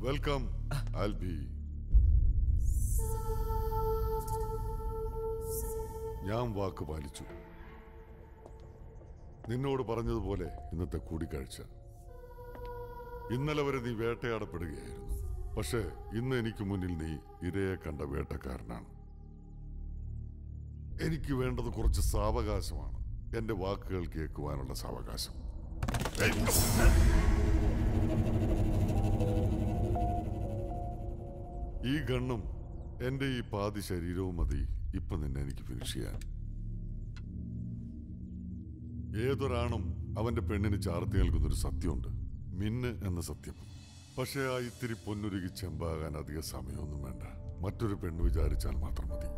Welcome Albi ഞാൻ വാക്ക് പാലിച്ചു നിന്നോട് പറഞ്ഞതുപോലെ ഇന്നത്തെ കൂടിക്കാഴ്ച ഇന്നലെ വരെ നീ വേട്ടയാടപ്പെടുകയായിരുന്നു പക്ഷേ ഇന്ന് എനിക്ക് മുന്നിൽ നീ ഇരയെ കണ്ട വേട്ടക്കാരനാണ് എനിക്ക് വേണ്ടത് കുറച്ച് സാവകാശമാണ് എന്റെ വാക്കുകൾ കേൾക്കുവാനുള്ള സാവകാശം ഈ ഗണ്ണും എന്റെ ഈ പാതി ശരീരവും മതി ഇപ്പൊ നിന്നെ എനിക്ക് ഫിനിഷ് ചെയ്യാൻ ഏതൊരാണും അവന്റെ പെണ്ണിന് ചാർത്തി നൽകുന്നൊരു സത്യമുണ്ട് മിന്ന് എന്ന സത്യം പക്ഷേ ആ ഇത്തിരി പൊന്നുരുകി ചെമ്പാകാൻ അധിക സമയമൊന്നും വേണ്ട മറ്റൊരു പെണ്ണ് വിചാരിച്ചാൽ മാത്രം മതി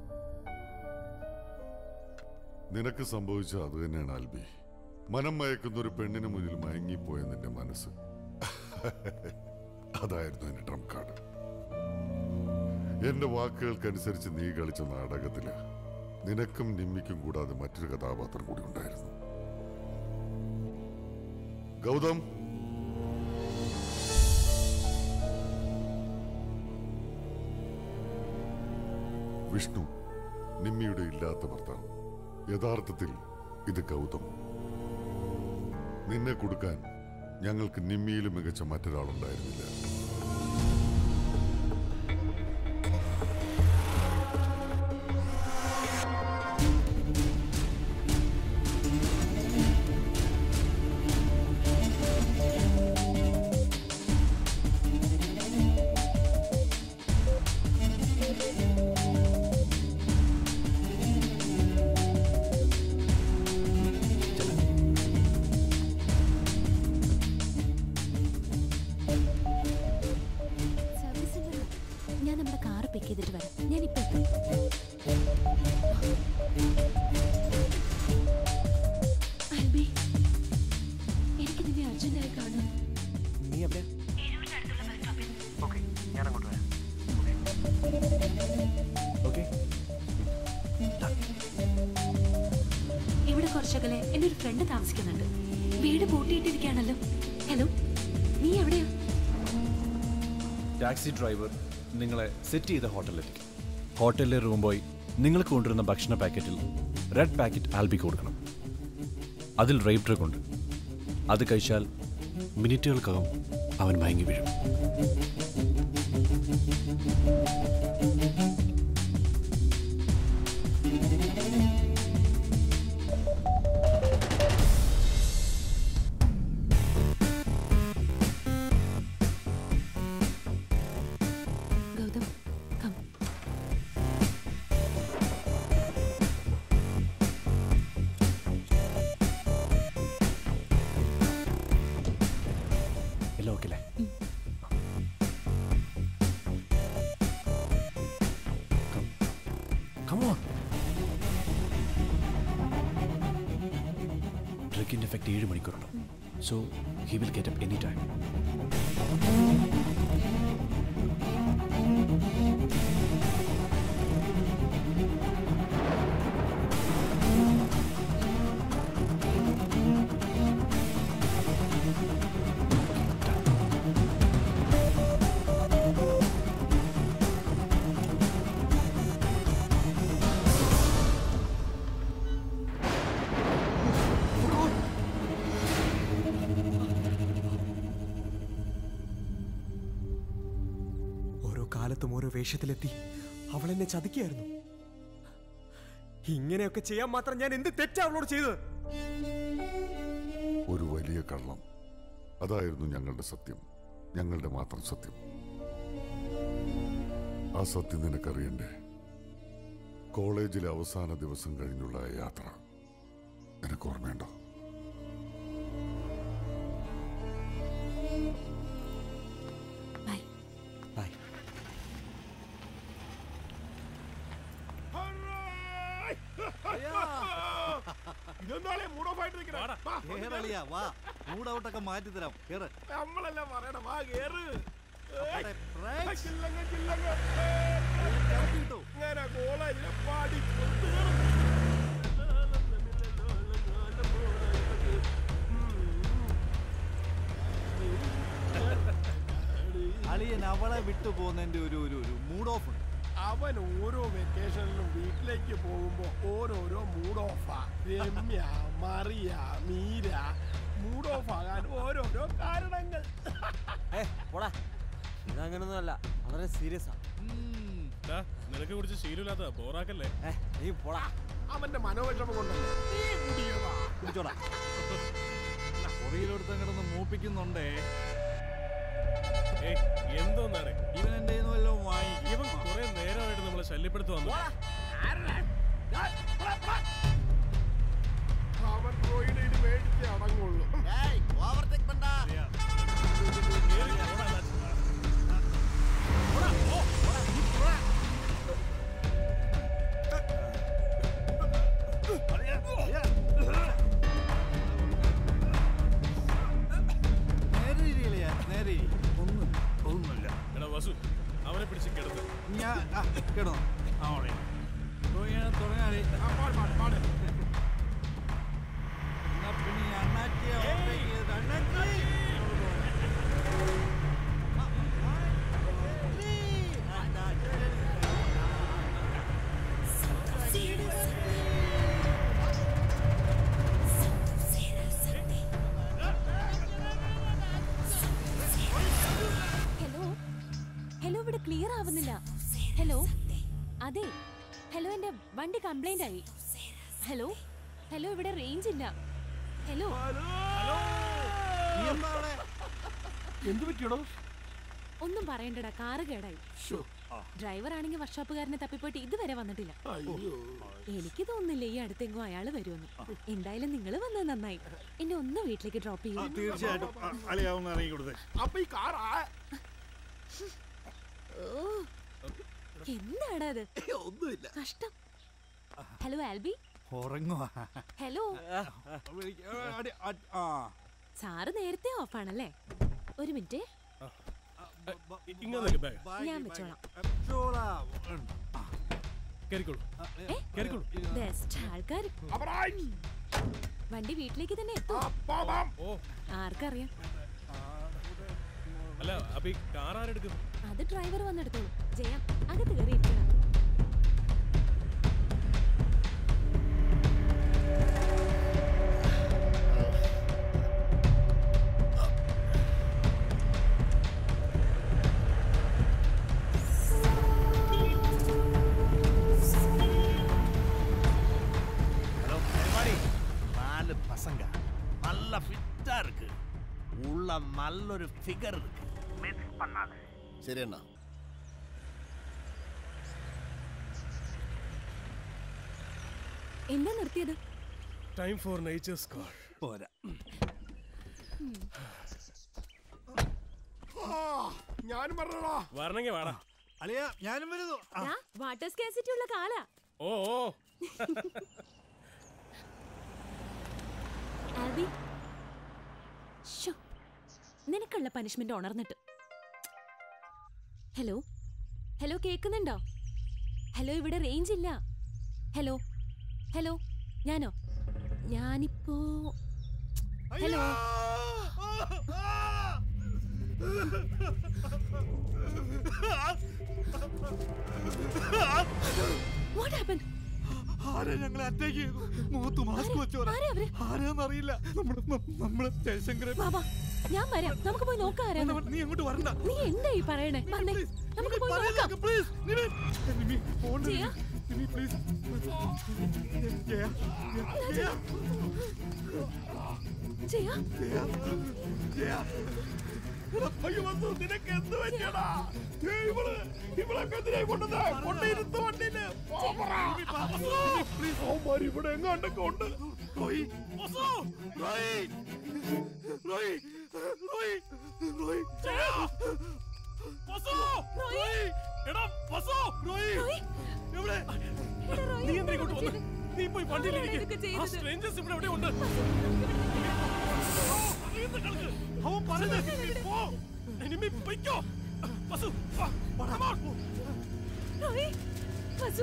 നിനക്ക് സംഭവിച്ച അത് തന്നെയാണ് ആൽബി മനം മയക്കുന്ന ഒരു പെണ്ണിന് മുന്നിൽ മയങ്ങിപ്പോയ നിന്റെ മനസ്സ് അതായിരുന്നു എന്റെ ട്രംപ് കാർഡ് എന്റെ വാക്കുകൾക്കനുസരിച്ച് നീ കളിച്ച നാടകത്തില് നിനക്കും നിമ്മിക്കും കൂടാതെ മറ്റൊരു കഥാപാത്രം കൂടി ഉണ്ടായിരുന്നു ഗൗതം വിഷ്ണു നിമ്മിയുടെ ഇല്ലാത്ത ഭർത്താവ് യഥാർത്ഥത്തിൽ ഇത് ഗൗതം നിന്നെ കൊടുക്കാൻ ഞങ്ങൾക്ക് നിമ്മിയിലും മികച്ച മറ്റൊരാളുണ്ടായിരുന്നില്ല സർവീസ് സെന്ററിൽ ഞാൻ നമ്മുടെ കാർ പിക്ക് ചെയ്തിട്ട് വരാം ഞാൻ ഇപ്പൊ എത്തും ആൽബി എനിക്ക് നിന്നെ അർജന്റായി കാണാം നീ എവിടെ ഓക്കെ ഞാൻ അങ്ങോട്ട് വരാം ഓക്കെ ഇവിടെ കുറച്ചകലെ എൻ്റെ ഒരു ഫ്രണ്ട് താമസിക്കുന്നുണ്ട് വീട് പൂട്ടിയിട്ടിരിക്കുകയാണല്ലോ ഹലോ നീ എവിടെയാ ടാക്സി ഡ്രൈവർ നിങ്ങളെ സെറ്റ് ചെയ്ത ഹോട്ടലിലെത്തിക്കും ഹോട്ടലിലെ റൂം ബോയ് നിങ്ങൾക്ക് കൊണ്ടുവരുന്ന ഭക്ഷണ പാക്കറ്റിൽ റെഡ് പാക്കറ്റ് ആൽബിക്ക് കൊടുക്കണം അതിൽ റേപ്പ് ഡ്രഗ് ഉണ്ട് അത് കഴിച്ചാൽ മിനിറ്റുകൾക്കകം അവൻ മയങ്ങി വീഴും ഗൗതം കം എല്ലാം ഓക്കെ അല്ലേ ഡ്രഗിൻ്റെ എഫക്റ്റ് ഏഴ് മണിക്കൂറുണ്ട് so he will get up any time ഓരോ കാലത്തും ഓരോ വേഷത്തിലെത്തി അവൾ എന്നെ ചതിക്കായിരുന്നു ഇങ്ങനെയൊക്കെ ചെയ്യാൻ മാത്രം ഞാൻ എന്ത് തെറ്റാ അവളോട് ചെയ്തത് ഒരു വലിയ കള്ളം അതായിരുന്നു ഞങ്ങളുടെ സത്യം ഞങ്ങളുടെ മാത്രം സത്യം ആ സത്യം നിനക്കറിയണ്ടേ കോളേജിലെ അവസാന ദിവസം കഴിഞ്ഞുള്ള ആ യാത്ര നിനക്ക് ഓർമ്മയുണ്ടോ ബൈ ബൈ ഇതെന്താളെ മൂഡ് ഓഫ് ആയിട്ട് നിൽക്കണേ കേറളിയാ വാ മൂഡ് ഔട്ടൊക്കെ മാറ്റി തരാം കേറ് നമ്മളെല്ലാം പറയണം വാ കേറ് അവിടെ break. ചില്ലങ്ങ ചില്ലങ്ങ ചവിട്ടിയിട്ടു. ഇങ്ങനെ കോളേജിലെ പാടി അളിയൻ അവളെ വിട്ടു പോകുന്നതിന്റെ ഒരു ഒരു ഒരു മൂഡ് ഓഫ് ഉണ്ട് അവൻ ഓരോ വെക്കേഷനിലും വീട്ടിലേക്ക് പോകുമ്പോ ഓരോരോ മൂഡ് ഓഫാ രമ്യ മറിയ മീര മൂഡ് ഓഫ് ആകാൻ ഓരോരോ കാരണങ്ങൾ ഏ പോടാ ഇതങ്ങനൊന്നും അല്ല വളരെ സീരിയസ് ആ നിനക്ക് കുറിച്ച് ശീലമില്ലാത്ത ബോറാക്കല്ലേ ഏ നീ പോടാ അവന്റെ മനോവിഷമം കൊണ്ടല്ലേ നീ കുടിയതാ പിടിച്ചോടാ പുറയിലെടുത്ത് കിടന്ന് മൂപ്പിക്കുന്നുണ്ടേ ഏയ് എന്തോന്നാണ് ഇവൻ എന്റെ വല്ലതും വാങ്ങിക്കും ഇവൻ കുറെ നേരമായിട്ട് നമ്മളെ ശല്യപ്പെടുത്തു വന്നു അവൻ റോയിഡ് ഇത് മേടിച്ച് അടങ്ങുള്ളൂ നേരെ ഇരിക്കலையா നേരെ ഇരി. ഒന്നുമില്ല ഒന്നുമില്ല എടാ വസു അവനെ പിടിച്ച് കിടന്ന് ഞാൻ ആ, കിടന്നോ അവിടെ തുടങ്ങാടി എന്നാ പിന്നെ ഈ അണ്ണാച്ചിയെ overtake ചെയ്ത് അണ്ണാച്ചി. ഹലോ ഹലോ ഇവിടെ ക്ലിയർ ആവുന്നില്ല ഹലോ അതെ ഹലോ എന്റെ വണ്ടി കംപ്ലൈന്റ് ആയി ഹലോ ഹലോ ഇവിടെ റേഞ്ച് ഇല്ല ഹലോ നീ എന്താ അവിടെ? എന്ത് പറ്റിയടോ ഒന്നും പറയണ്ടടാ കാറ് കേടായി ഡ്രൈവർ ആണെങ്കിൽ വർക്ക്ഷോപ്പുകാരനെ തപ്പിപ്പോയിട്ട് ഇതുവരെ വന്നിട്ടില്ല അയ്യോ എനിക്ക് തോന്നുന്നില്ല ഈ അടുത്തെങ്ങും അയാള് വരുമെന്ന് എന്തായാലും നിങ്ങൾ വന്നത് നന്നായി എന്നെ ഒന്ന് വീട്ടിലേക്ക് ഡ്രോപ്പ് ആ, ചെയ്യും തീർച്ചയായിട്ടും ആ, അളിയാവുന്ന ഇറങ്ങി കൊടുത്തേ അപ്പൊ ഈ കാറാ ഓ എന്താടാ അത് ഒന്നുമില്ല കഷ്ടം ഹലോ ആൽബി ഉറങ്ങുവാ ഹലോ വിളിക്ക- ആ, അടി- അടി- ആ സാറ് നേരത്തെ ഓഫാണല്ലേ ഒരു മിനിറ്റ് ഇങ്ങനെ നിൽക്ക് ബാഗ് ബാഗ്, ഞാൻ ബാഗ്. വെച്ചോളാം. വെച്ചോളാം. ആ, കയറിക്കോളൂ ഏ? കയറിക്കോളൂ ബെസ്റ്റ് ആൾക്കാർ അപരായി വണ്ടി വീട്ടിലേക്ക് തന്നെ എത്തും പോവാം ഓ ആർക്കറിയാം അല്ല അപ്പൊ ഈ കാർ ആരെടുക്കും അത് ഡ്രൈവർ വന്നെടുത്തോളൂ ജയം അകത്ത് കയറി ഇരിക്കണം ஹலோ everybody. நாலு பசங்க நல்ல ஃபிட்டா இருக்கு உள்ள நல்ல ஒரு ஃபிகர் இருக்கு மிஸ் பண்ணாத சரி அண்ணா എന്താ നിർത്തിയത് ടൈം ഫോർ നേച്ചേഴ്സ് കോൾ പോരാ ഞാനും പറഞ്ഞോടാ വരണമെങ്കിൽ വേണം അളിയ ഞാനും വരുന്നു ആ, ദാ, വാട്ടർ സ്കാസിറ്റി ഉള്ള കാലാ ഓ ഓ ആൽബി ശ്ശോ, നിനക്കുള്ള പനിഷ്മെന്റ് ഉണർന്നിട്ട് ഹലോ ഹലോ കേൾക്കുന്നുണ്ടോ ഹലോ ഇവിടെ റേഞ്ച് ഇല്ല ഹലോ ഹലോ ഞാനോ ഞാനിപ്പോ ഹലോ വാട്ട് ഹാപ്പൻ ആരാ ഞങ്ങളെ അറ്റാക്ക് ചെയ്തു മുഖത്ത് മാസ്ക് വെച്ചോരാ ആരാ അവര് ആരാന്നറിയില്ല നമ്മുടെ ന- നമ്മളെ ജയശങ്കരൻ വാ ഞാൻ വരാം നമുക്ക് പോയി നോക്കാം ആരാന്ന് നീ അങ്ങോട്ട് വരണ്ട നീ എന്താ ഈ പറയണേ വന്നേ നമുക്ക് പോയി നോക്കാം please Nimi phone Jiya? Nimi please Jaya Jaya ചെയ്യാ ജയ അയ്യോ വന്നു നിനക്ക് എന്ത് പറ്റിയടാ ഏയ് ഇവള് ഇവളൊക്കെ എന്തിനാ കൊണ്ടത് കൊണ്ടിരുത്ത് വണ്ടിയില് പോവറാ. അവന്മാര് ഇവിടെ എങ്ങാണ്ടൊക്കെ ഉണ്ട് റോയി റോയി റോയി റോയി റോയി റോയി എടാ വസു റോയി റോയി എവിടെ എടാ റോയി, നീ എന്തിനാ ഇങ്ങോട്ട് എന്താ വന്ന് നീ പോയി വണ്ടിയിൽ ആരാണ് ഇതൊക്കെ ഇരിക്ക്. ആ ചെയ്തത്? സ്ട്രേഞ്ചേഴ്സ് ഇവിടെ എവിടെ ഉണ്ട് അവൻ പറഞ്ഞത് പോ എനിമി പൊയ്ക്കോ വസു വാ, come on. റോയി വസു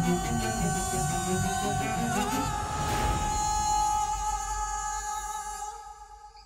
ആ